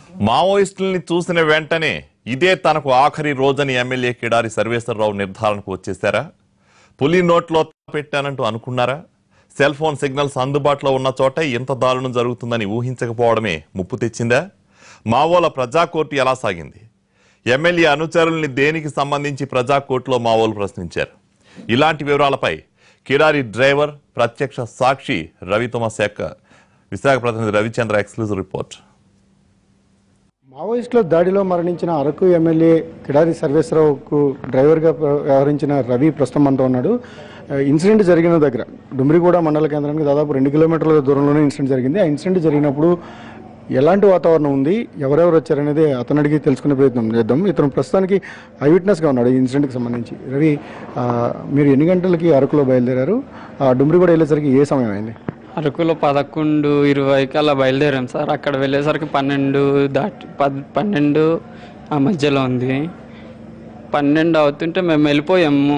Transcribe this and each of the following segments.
మావోయిస్టుల్ని చూసిన వెంటనే ఇదే తనకు ఆఖరి రోజని ఎమ్మెల్యే కిడారి సర్వేశ్వరరావు నిర్ధారణకు వచ్చేశారా పులి నోట్లో పెట్టానంటూ అనుకున్నారా సెల్ ఫోన్ సిగ్నల్స్ అందుబాటులో ఉన్న చోట ఇంత దారుణం జరుగుతుందని ఊహించకపోవడమే ముప్పు తెచ్చిందా మావోల ప్రజా కోర్టు ఎలా సాగింది ఎమ్మెల్యే అనుచరుల్ని దేనికి సంబంధించి ప్రజా కోర్టులో మావోలు ప్రశ్నించారు ఇలాంటి వివరాలపై కిడారి డ్రైవర్ ప్రత్యక్ష సాక్షి రవితమ శాఖ విశాఖ ప్రతినిధి రవిచంద్ర ఎక్స్క్లూజివ్ రిపోర్ట్ మావోయిస్టుల దాడిలో మరణించిన అరకు ఎమ్మెల్యే కిడారి సర్వేశ్వరరావుకు డ్రైవర్గా ప్ర- వ్యవహరించిన రవి ప్రస్తుతం మనతో ఉన్నాడు ఆ, ఇన్సిడెంట్ జరిగిన దగ్గర డుమ్రిగూడ మండల కేంద్రానికి దాదాపు రెండు కిలోమీటర్ల దూరంలోనే ఇన్సిడెంట్ జరిగింది ఆ ఇన్సిడెంట్ జరిగినప్పుడు ఎలాంటి వాతావరణం ఉంది ఎవరెవరు వచ్చారనేది అతను అడిగి తెలుసుకునే ప్రయత్నం చేద్దాం ఇతను ప్రస్తుతానికి ఐ విట్నెస్గా ఉన్నాడు ఈ ఇన్సిడెంట్కి సంబంధించి రవి ఆ, మీరు ఎన్ని గంటలకి అరకులో బయలుదేరారు ఆ, డుమ్రిగూడ వెళ్ళేసరికి ఏ సమయం అయింది అరకులో పదకొండు ఇరవైకి అలా బయలుదేరాం సార్ అక్కడ వెళ్ళేసరికి పన్నెండు దాటి పద్ పన్నెండు ఆ మధ్యలో ఉంది పన్నెండు అవుతుంటే మేము వెళ్ళిపోయాము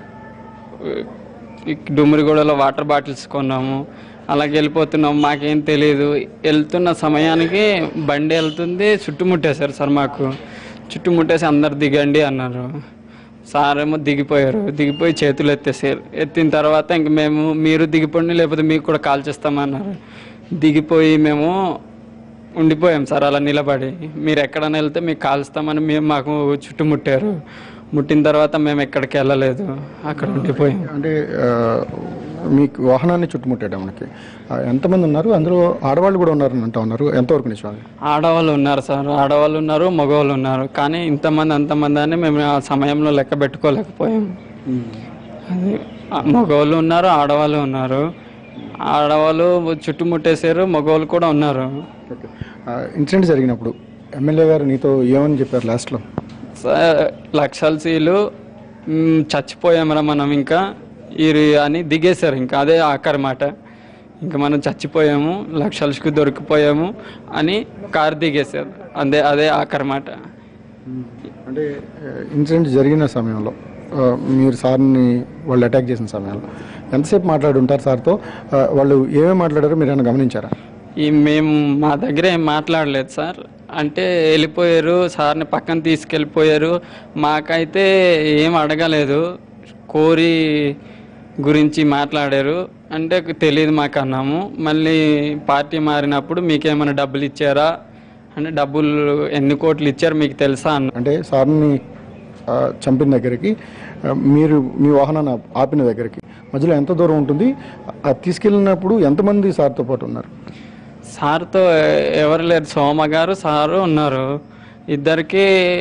ఈ డుమ్మిరిగూడలో వాటర్ బాటిల్స్ కొన్నాము అలాగే వెళ్ళిపోతున్నాము మాకేం తెలియదు వెళ్తున్న సమయానికి బండి వెళ్తుంది చుట్టుముట్టేశారు సార్ మాకు చుట్టుముట్టేసి అందరు దిగండి అన్నారు సార్ ఏమో దిగిపోయారు దిగిపోయి చేతులు ఎత్తేసారు ఎత్తిన తర్వాత ఇంక మేము మీరు దిగిపోండి లేకపోతే మీకు కూడా కాల్ చేస్తామన్నారు దిగిపోయి మేము ఉండిపోయాం సార్ అలా నిలబడి మీరు ఎక్కడైనా వెళ్తే మీకు కాల్స్తామని మేము మాకు చుట్టుముట్టారు ముట్టిన తర్వాత మేము ఎక్కడికి వెళ్ళలేదు అక్కడ ఉండిపోయాం అంటే ఆ, మీకు వాహనాన్ని చుట్టుముట్టాడు మనకి ఆ, ఎంతమంది ఉన్నారు అందులో ఆడవాళ్ళు కూడా ఉన్నారని అంటా ఉన్నారు ఎంతవరకు నిజం అది? ఆడవాళ్ళు ఉన్నారు సార్ ఆడవాళ్ళు ఉన్నారు మగవాళ్ళు ఉన్నారు కానీ ఇంతమంది అంతమంది అని మేము ఆ సమయంలో లెక్క పెట్టుకోలేకపోయాం అది ఆ మగవాళ్ళు ఉన్నారు ఆడవాళ్ళు ఉన్నారు ఆడవాళ్ళు చుట్టుముట్టేశారు మగవాళ్ళు కూడా ఉన్నారు ఓకే ఆ, ఇన్సిడెంట్ జరిగినప్పుడు ఎమ్మెల్యే గారు నీతో ఏమని చెప్పారు లాస్ట్లో సార్ లక్షల సీలు మ్, చచ్చిపోయామరా మనం ఇంకా ఇరు అని దిగేశారు ఇంకా అదే ఆఖరి మాట ఇంకా మనం చచ్చిపోయాము లక్షలకి దొరికిపోయాము అని కారు దిగేశారు అదే అదే ఆఖరి మాట అంటే ఇన్సిడెంట్ జరిగిన సమయంలో ఆ, మీరు సార్ని వాళ్ళు అటాక్ చేసిన సమయంలో ఎంతసేపు మాట్లాడి ఉంటారు సార్తో ఆ, వాళ్ళు ఏమేమి మాట్లాడారో మీరు ఏమైనా గమనించారా ఈ మేము మా దగ్గర ఏం మాట్లాడలేదు సార్ అంటే వెళ్ళిపోయారు సార్ని పక్కన తీసుకెళ్ళిపోయారు మాకైతే ఏం అడగలేదు కోరి గురించి మాట్లాడారు అంటే తెలియదు మాకు అన్నాము మళ్ళీ పార్టీ మారినప్పుడు మీకేమైనా డబ్బులు ఇచ్చారా అంటే డబ్బులు ఎన్ని కోట్లు ఇచ్చారు మీకు తెలుసా అన్న అంటే సార్ని ఆ, చంపిన దగ్గరికి ఆ, మీరు మీ వాహనాన్ని ఆప్- ఆపిన దగ్గరికి మధ్యలో ఎంత దూరం ఉంటుంది ఆ తీసుకెళ్ళినప్పుడు ఎంతమంది సార్తో పాటు ఉన్నారు సార్తో ఎవరు లేరు సోమ గారు సారు ఉన్నారు ఇద్దరికి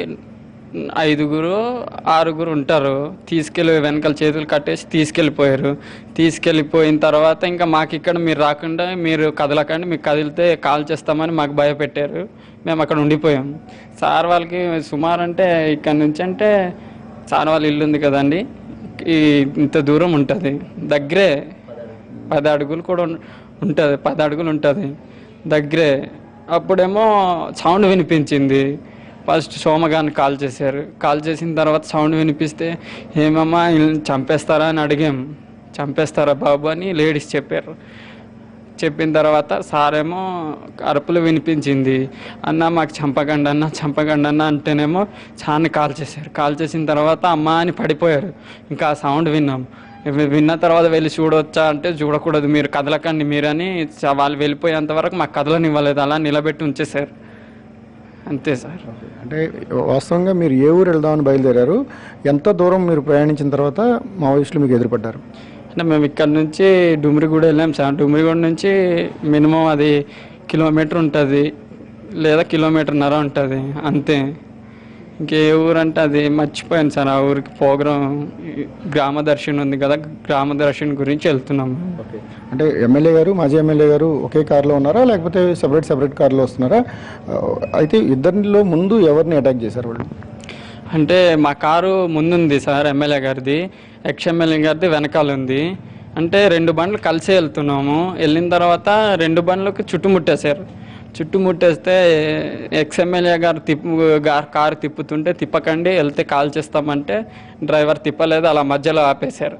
ఐదుగురు ఆరుగురు ఉంటారు తీసుకెళ్ళి వెనకాల చేతులు కట్టేసి తీసుకెళ్ళిపోయారు తీసుకెళ్ళిపోయిన తర్వాత ఇంకా మాకు ఇక్కడ మీరు రాకుండా మీరు కదలకండి మీకు కదిలితే కాల్ చేస్తామని మాకు భయపెట్టారు మేము అక్కడ ఉండిపోయాం సార్ వాళ్ళకి సుమారు అంటే ఇక్కడ నుంచి అంటే సార్ వాళ్ళ ఇల్లు ఉంది కదండి ఈ ఇంత దూరం ఉంటుంది దగ్గరే పది అడుగులు కూడా ఉంటుంది పది అడుగులు ఉంటుంది దగ్గరే అప్పుడేమో సౌండ్ వినిపించింది ఫస్ట్ సోమగాన్ని కాల్ చేశారు కాల్ చేసిన తర్వాత సౌండ్ వినిపిస్తే ఏమమ్మా వీళ్ళని చంపేస్తారా అని అడిగాం చంపేస్తారా బాబు అని లేడీస్ చెప్పారు చెప్పిన తర్వాత సారేమో అరుపులు వినిపించింది అన్న మాకు చంపకండి అన్న చంపకండి అన్న అంటేనేమో చాన్ని కాల్ చేశారు కాల్ చేసిన తర్వాత అమ్మ అని పడిపోయారు ఇంకా ఆ సౌండ్ విన్నాం ఇవి విన్న తర్వాత వెళ్ళి చూడవచ్చా అంటే చూడకూడదు మీరు కదలకండి మీరని చ- వాళ్ళు వెళ్ళిపోయేంత వరకు మాకు కదలనివ్వలేదు అలా నిలబెట్టి ఉంచేశారు అంతే సార్ అంటే వాస్తవంగా మీరు ఏ ఊరు వెళ్దామని బయలుదేరారు ఎంత దూరం మీరు ప్రయాణించిన తర్వాత మావోయిస్టులు మీకు ఎదురుపడ్డారు అంటే మేము ఇక్కడ నుంచి డుమ్రిగూడ వెళ్ళాం సార్ డుమ్రిగూడ నుంచి మినిమం అది కిలోమీటర్ ఉంటుంది లేదా కిలోమీటర్న్నర ఉంటుంది అంతే ఇంకే ఊరు అంటే అది మర్చిపోయాను సార్ ఆ ఊరికి ప్రోగ్రాం గ్రామ దర్శన్ ఉంది కదా గ్రామ దర్శన్ గురించి వెళ్తున్నాము ఓకే అంటే ఎమ్మెల్యే గారు మాజీ ఎమ్మెల్యే గారు ఒకే కారులో ఉన్నారా లేకపోతే సెపరేట్ సెపరేట్ కారులో వస్తున్నారా ఆ, అయితే ఇద్దరిలో ముందు ఎవరిని అటాక్ చేశారు వాళ్ళు అంటే మా కారు ముందుంది సార్ ఎమ్మెల్యే గారిది ఎక్స్ ఎమ్మెల్యే గారిది వెనకాల ఉంది అంటే రెండు బండ్లు కలిసి వెళ్తున్నాము వెళ్ళిన తర్వాత రెండు బండ్లకు చుట్టుముట్టేశారు చుట్టుముట్టేస్తే ఎక్స్ ఎమ్మెల్యే గారు తిప్పు గారు కారు తిప్పుతుంటే తిప్పకండి వెళ్తే కాల్ చేస్తామంటే డ్రైవర్ తిప్పలేదు అలా మధ్యలో ఆపేశారు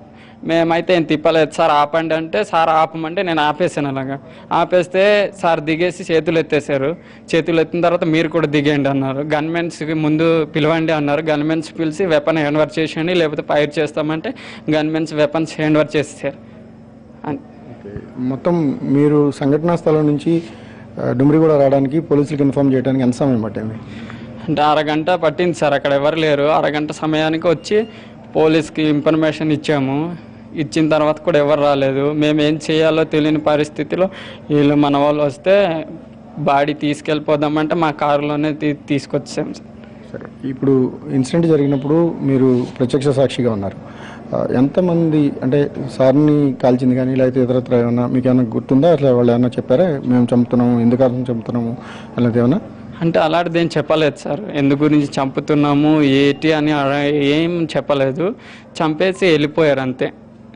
మేమైతే ఏం తిప్పలేదు సార్ ఆపండి అంటే సార్ ఆపమంటే నేను ఆపేసాను అలాగా ఆపేస్తే సార్ దిగేసి చేతులు ఎత్తేసారు చేతులు ఎత్తిన తర్వాత మీరు కూడా దిగేయండి అన్నారు గన్మెన్స్కి ముందు పిలవండి అన్నారు గన్మెన్స్ పిలిచి వెపన్ హ్యాండ్ ఓవర్ చేసేయండి లేకపోతే ఫైర్ చేస్తామంటే గన్మెన్స్ వెపన్స్ హ్యాండ్ ఓవర్ చేసేసారు అన్- మొత్తం మీరు సంఘటనా స్థలం నుంచి ఆ, డుమ్రిగూడ రావడానికి పోలీసులకు ఇన్ఫార్మ్ చేయడానికి ఎంత సమయం పట్టింది అంటే అరగంట పట్టింది సార్ అక్కడ ఎవరు లేరు అరగంట సమయానికి వచ్చి పోలీస్కి ఇన్ఫర్మేషన్ ఇచ్చాము ఇచ్చిన తర్వాత కూడా ఎవరు రాలేదు మేము ఏం చేయాలో తెలియని పరిస్థితిలో వీళ్ళు మన వాళ్ళు వస్తే బాడీ తీసుకెళ్ళిపోదామంటే మా కారులోనే తీ తీసుకొచ్చాం సార్ సరే ఇప్పుడు ఇన్సిడెంట్ జరిగినప్పుడు మీరు ప్రత్యక్ష సాక్షిగా ఉన్నారు ఆ, ఎంతమంది అంటే సార్ని కాల్చింది కానీ లేకపోతే ఇతరత్ర ఏమన్నా మీకు ఏమైనా గుర్తుందా అట్లా వాళ్ళు ఏమన్నా చెప్పారా మేము చంపుతున్నాము ఎందుకు అర్థం చంపుతున్నాము అలాంటిది ఏమన్నా అంటే అలాంటిది ఏం చెప్పలేదు సార్ ఎందు గురించి చంపుతున్నాము ఏంటి అని అడ- ఏం చెప్పలేదు చంపేసి వెళ్ళిపోయారు అంతే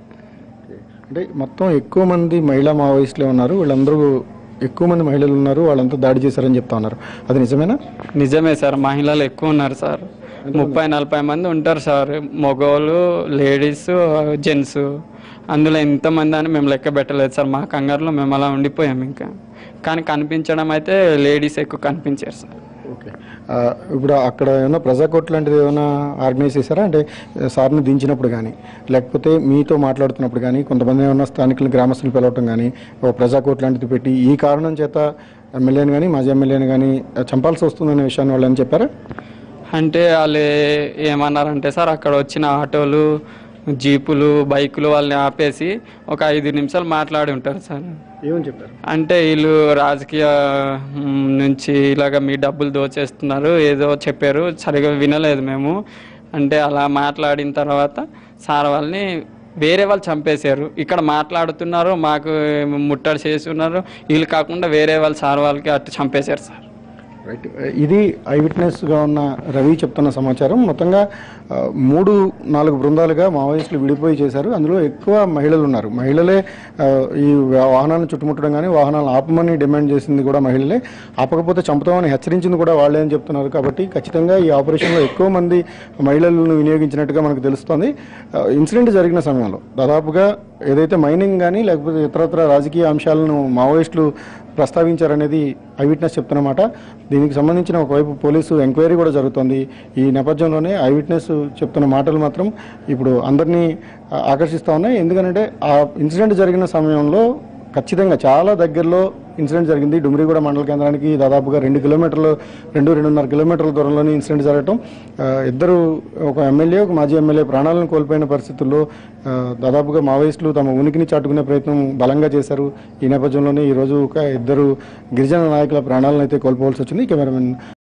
అంటే మొత్తం ఎక్కువ మంది మహిళా మావోయిస్టులే ఉన్నారు వీళ్ళందరూ ఎక్కువ మంది మహిళలు ఉన్నారు వాళ్ళంతా దాడి చేశారని చెప్తా ఉన్నారు అది నిజమేనా నిజమే సార్ మహిళలు ఎక్కువ ఉన్నారు సార్ ముప్పై నలభై మంది ఉంటారు సార్ మగవాళ్ళు లేడీస్ జెంట్స్ అందులో ఎంతమంది అని మేము లెక్క పెట్టలేదు సార్ మా కంగారులో మేము అలా ఉండిపోయాం ఇంకా కానీ కనిపించడం అయితే లేడీస్ ఎక్కువ కనిపించారు సార్ ఓకే ఆ, ఇప్పుడు అక్కడ ఏమైనా ప్రజాకోట్ లాంటిది ఏమైనా ఆర్గనైజ్ చేశారా అంటే సార్ని దించినప్పుడు కానీ లేకపోతే మీతో మాట్లాడుతున్నప్పుడు కానీ కొంతమంది ఏమైనా స్థానికులు గ్రామస్తులు పిలవటం కానీ ఒక ప్రజాకోట్ లాంటిది పెట్టి ఈ కారణం చేత ఎమ్మెల్యేని కానీ మాజీ ఎమ్మెల్యేని కానీ చంపాల్సి వస్తుందనే విషయాన్ని వాళ్ళు అని చెప్పారా అంటే వాళ్ళు ఏమన్నారంటే సార్ అక్కడ వచ్చిన ఆటోలు జీపులు బైకులు వాళ్ళని ఆపేసి ఒక ఐదు నిమిషాలు మాట్లాడి ఉంటారు సార్ ఏమని చెప్పారు అంటే వీళ్ళు రాజకీయ మ్, నుంచి ఇలాగ మీ డబ్బులు దోచేస్తున్నారు ఏదో చెప్పారు సరిగా వినలేదు మేము అంటే అలా మాట్లాడిన తర్వాత సార్ వాళ్ళని వేరే వాళ్ళు చంపేశారు ఇక్కడ మాట్లాడుతున్నారు మాకు ముట్టడి చేస్తున్నారు వీళ్ళు కాకుండా వేరే వాళ్ళు సార్ వాళ్ళకి అట్టు చంపేశారు సార్ రైట్ ఇది ఐ విట్నెస్గా ఉన్న రవి చెప్తున్న సమాచారం మొత్తంగా ఆ, మూడు నాలుగు బృందాలుగా మావోయిస్టులు విడిపోయి చేశారు అందులో ఎక్కువ మహిళలు ఉన్నారు మహిళలే ఆ, ఈ వాహనాలను చుట్టుముట్టడం కానీ వాహనాలను ఆపమని డిమాండ్ చేసింది కూడా మహిళలే ఆపకపోతే చంపుతామని హెచ్చరించింది కూడా వాళ్ళే అని చెప్తున్నారు కాబట్టి ఖచ్చితంగా ఈ ఆపరేషన్లో ఎక్కువ మంది మహిళలను వినియోగించినట్టుగా మనకు తెలుస్తోంది ఆ, ఇన్సిడెంట్ జరిగిన సమయంలో దాదాపుగా ఏదైతే మైనింగ్ కానీ లేకపోతే ఇతరత్ర రాజకీయ అంశాలను మావోయిస్టులు ప్రస్తావించారనేది ఐ విట్నెస్ చెప్తున్నమాట దీనికి సంబంధించిన ఒకవైపు పోలీసు ఎంక్వైరీ కూడా జరుగుతోంది ఈ నేపథ్యంలోనే ఐ విట్నెస్ చెప్తున్న మాటలు మాత్రం ఇప్పుడు అందరినీ ఆ, ఆకర్షిస్తూ ఉన్నాయి ఎందుకంటే ఆ ఇన్సిడెంట్ జరిగిన సమయంలో ఖచ్చితంగా చాలా దగ్గరలో ఇన్సిడెంట్ జరిగింది డుమ్రిగూడ మండల కేంద్రానికి దాదాపుగా రెండు కిలోమీటర్లు రెండు రెండున్నర కిలోమీటర్ల దూరంలోనే ఇన్సిడెంట్ జరగటం ఆ, ఇద్దరు ఒక ఎమ్మెల్యే ఒక మాజీ ఎమ్మెల్యే ప్రాణాలను కోల్పోయిన పరిస్థితుల్లో ఆ, దాదాపుగా మావోయిస్టులు తమ ఉనికిని చాటుకునే ప్రయత్నం బలంగా చేశారు ఈ నేపథ్యంలోనే ఈరోజు ఒక ఇద్దరు గిరిజన నాయకుల ప్రాణాలను అయితే కోల్పోవాల్సి వచ్చింది కెమెరామెన్